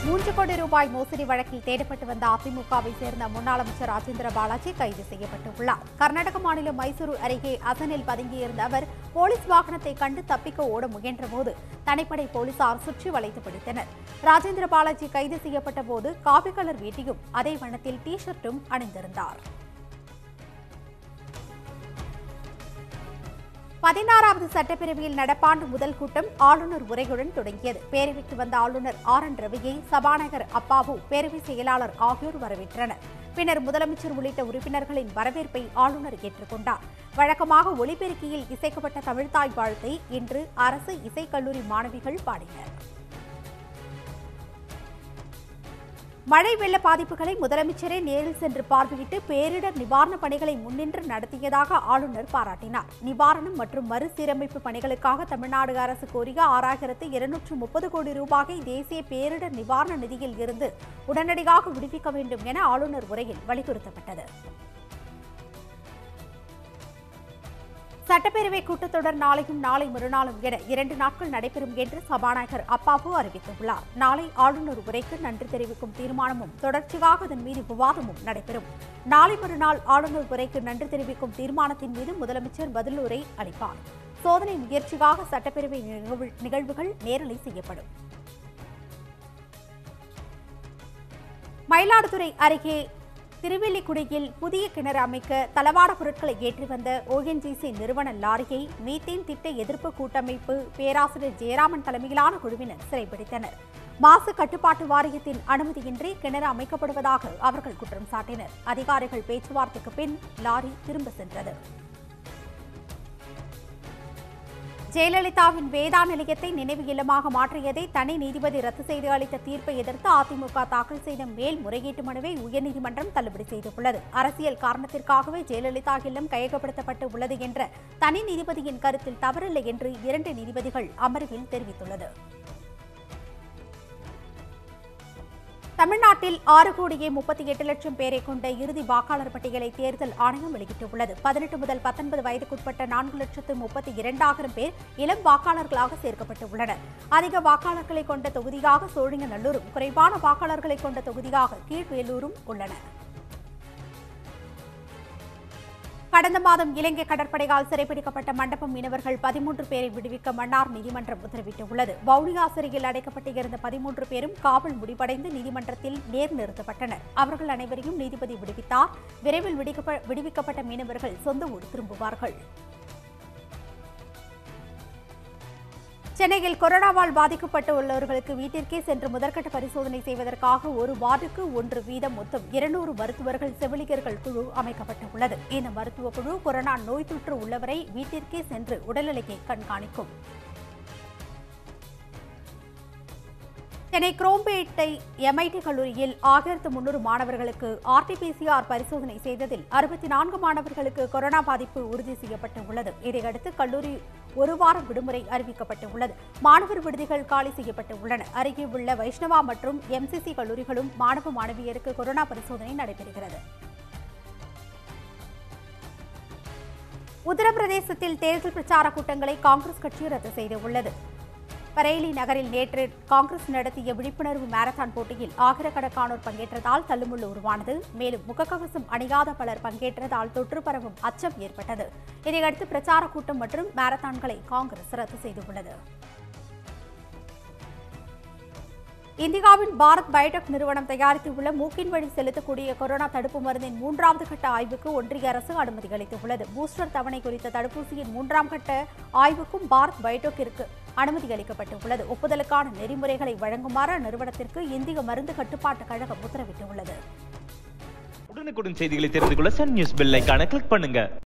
மூன்று கோடி ரூபாய் மோசடி வழக்கில் தேடப்பட்டு வந்த அதிமுகவை சேர்ந்த முன்னாள் அமைச்சர் ராஜேந்திர பாலாஜி கைது செய்யப்பட்டுள்ளார் கர்நாடக மாநிலம் மைசூரு அருகே அசனில் பதுங்கியிருந்த அவர் போலீஸ் வாகனத்தை கண்டு தப்பிக்க ஓட முயன்றபோது தனிப்படை போலீசார் சுற்றி வளைத்து பிடித்தனர் ராஜேந்திர பாலாஜி கைது செய்யப்பட்ட போது காவி கலர் வேட்டியும் அதே வண்ணத்தில் டி ஷர்ட்டும் அணிந்திருந்தார் பதினாறாவது சட்டப்பேரவையில் நடப்பாண்டு முதல் கூட்டம் ஆளுநர் உரையுடன் தொடங்கியது பேரவைக்கு வந்த ஆளுநர் ஆர் என் ரவியை சபாநாயகர் அப்பாவு பேரவை செயலாளர் ஆகியோர் வரவேற்றனர் பின்னர் முதலமைச்சர் உள்ளிட்ட உறுப்பினர்களின் வரவேற்பை ஆளுநர் ஏற்றுக்கொண்டார் வழக்கமாக ஒலிபெருக்கியில் இசைக்கப்பட்ட தமிழ்தாய் வாழ்த்தை இன்று அரசு இசைக்கல்லூரி மாணவிகள் பாடினர் மழை வெள்ள பாதிப்புகளை முதலமைச்சரே நேரில் சென்று பார்வையிட்டு பேரிடர் நிவாரணப் பணிகளை முன்னின்று நடத்தியதாக ஆளுநர் பாராட்டினார் நிவாரணம் மற்றும் மறுசீரமைப்பு பணிகளுக்காக தமிழ்நாடு அரசு கோரிய ஆறாயிரத்து இருநூற்று முப்பது கோடி ரூபாயை தேசிய பேரிடர் நிவாரண நிதியில் இருந்து உடனடியாக விடுவிக்க வேண்டும் என ஆளுநர் உரையில் வலியுறுத்தப்பட்டது சட்டப்பேரவை கூட்டத்தொடர் நாளையும் நாளை மறுநாளும் என இரண்டு நாட்கள் நடைபெறும் என்று சபாநாயகர் அப்பாவு அறிவித்துள்ளார் நாளை ஆளுநர் உரைக்கு நன்றி தெரிவிக்கும் தீர்மானமும் தொடர்ச்சியாக அதன் மீது விவாதமும் நடைபெறும் நாளை மறுநாள் ஆளுநர் உரைக்கு நன்றி தெரிவிக்கும் தீர்மானத்தின் மீது முதலமைச்சர் பதிலுரை அளிப்பார் சோதனை முயற்சியாக சட்டப்பேரவை நிகழ்வு- நிகழ்வுகள் நேரலை செய்யப்படும் மயிலாடுதுறை அருகே திருவெல்லிக்குடியில் புதிய கிணறு அமைக்க தளவாட பொருட்களை ஏற்றி வந்த ஓஎன்ஜிசி நிறுவன லாரியை மீத்தேன் திட்ட எதிர்ப்பு கூட்டமைப்பு பேராசிரியர் ஜெயராமன் தலைமையிலான குழுவினர் சிறைபிடித்தனர் மாசு கட்டுப்பாட்டு வாரியத்தின் அனுமதியின்றி கிணறு அமைக்கப்படுவதாக அவர்கள் குற்றம் சாட்டினர் அதிகாரிகள் பேச்சுவார்த்தைக்கு பின் லாரி திரும்ப சென்றது ஜெயலலிதாவின் வேதா நிலையத்தை நினைவு இல்லமாக மாற்றியதை தனி நீதிபதி ரத்து செய்து அளித்த தீர்ப்பை எதிர்த்து அதிமுக தாக்கல் செய்த மேல்முறையீட்டு மனுவை உயர்நீதிமன்றம் தள்ளுபடி செய்துள்ளது அரசியல் காரணத்திற்காகவே ஜெயலலிதா இல்லம் கையகப்படுத்தப்பட்டு உள்ளது என்ற தனி நீதிபதியின் கருத்தில் தவறில்லை என்று இரண்டு நீதிபதிகள் அமர்வில் தெரிவித்துள்ளது தமிழ்நாட்டில் ஆறு கோடியே முப்பத்தி எட்டு லட்சம் பேரை கொண்ட இறுதி வாக்காளர் பட்டியலை தேர்தல் ஆணையம் வெளியிட்டுள்ளது பதினெட்டு முதல் பத்தொன்பது வயதுக்குட்பட்ட நான்கு லட்சத்து முப்பத்தி இரண்டாயிரம் பேர் இளம் வாக்காளர்களாக சேர்க்கப்பட்டு உள்ளனர் அதிக வாக்காளர்களை கொண்ட தொகுதியாக சோழிங்கநல்லூரும் குறைவான வாக்காளர்களை கொண்ட தொகுதியாக கீழ்வேலூரும் உள்ளன கடந்த மாதம் இலங்கை கடற்படையால் சிறைப்பிடிக்கப்பட்ட மண்டபம் மீனவர்கள் பதிமூன்று பேரை விடுவிக்க மன்னார் நீதிமன்றம் உத்தரவிட்டுள்ளது வவுனியா சிறையில் அடைக்கப்பட்டிருந்த பதிமூன்று பேரும் காவல் முடிவடைந்து நீதிமன்றத்தில் நேர் நிறுத்தப்பட்டனர் அவர்கள் அனைவரையும் நீதிபதி விடுவித்தார் விரைவில் விடுவிக்கப்ப- விடுவிக்கப்பட்ட மீனவர்கள் சொந்த ஊர் திரும்புவார்கள் சென்னையில் கொரோனாவால் பாதிக்கப்பட்டு உள்ளவர்களுக்கு வீட்டிற்கே சென்று முதற்கட்ட பரிசோதனை செய்வதற்காக ஒரு வார்டுக்கு ஒன்று வீதம் மொத்தம் இருநூறு மருத்துவர்கள் செவிலியர்கள் குழு அமைக்கப்பட்டுள்ளது இந்த மருத்துவ குழு கொரோனா நோய் தொற்று உள்ளவரை வீட்டிற்கே சென்று உடல்நிலையை கண்காணிக்கும் சென்னை குரோம்பேட்டை எம்ஐடி கல்லூரியில் ஆயிரத்து முன்னூறு மாணவர்களுக்கு ஆர்டிபிசிஆர் பரிசோதனை செய்ததில் அறுபத்தி நான்கு மாணவர்களுக்கு கொரோனா பாதிப்பு உறுதி செய்யப்பட்டுள்ளது இதையடுத்து கல்லூரி ஒரு வாரம் விடுமுறை அறிவிக்கப்பட்டுள்ளது மாணவர் விடுதிகள் காலி செய்யப்பட்டுள்ளன அருகே உள்ள வைஷ்ணவா மற்றும் எம்சிசி கல்லூரிகளும் மாணவ மாணவியருக்கு கொரோனா பரிசோதனை நடைபெறுகிறது உத்தரப்பிரதேசத்தில் தேர்தல் பிரச்சார கூட்டங்களை காங்கிரஸ் கட்சி ரத்து செய்துள்ளது பரேலி நகரில் நேற்று காங்கிரஸ் நடத்திய விழிப்புணர்வு மாரத்தான் போட்டியில் ஆயிரக்கணக்கானோர் பங்கேற்றதால் தள்ளுமுள்ளு உருவானது மேலும் முகக்கவசம் அணியாத பலர் பங்கேற்றதால் தொற்று பரவும் அச்சம் ஏற்பட்டது இதையடுத்து பிரச்சார கூட்டம் மற்றும் மாரத்தான்களை காங்கிரஸ் ரத்து செய்துள்ளது இந்தியாவின் பாரத் பயோடெக் நிறுவனம் தயாரித்துள்ள மூக்கின் வழி செலுத்தக்கூடிய கொரோனா தடுப்பு மருந்தின் மூன்றாவது கட்ட ஆய்வுக்கு ஒன்றிய அரசு அனுமதி அளித்துள்ளது பூஸ்டர் தவணை குறித்த தடுப்பூசியின் மூன்றாம் கட்ட ஆய்வுக்கும் பாரத் பயோடெக்கிற்கு அனுமதி அளிக்கப்பட்டுள்ளது ஒப்புதலுக்கான நெறிமுறைகளை வழங்குமாறு அந்நிறுவனத்திற்கு இந்திய மருந்து கட்டுப்பாட்டு கழகம் உத்தரவிட்டுள்ளது உடனுக்குடன் செய்திகளை தெரிந்து கொள்ள சன் நியூஸ் பெல் ஐகானை கிளிக் பண்ணுங்க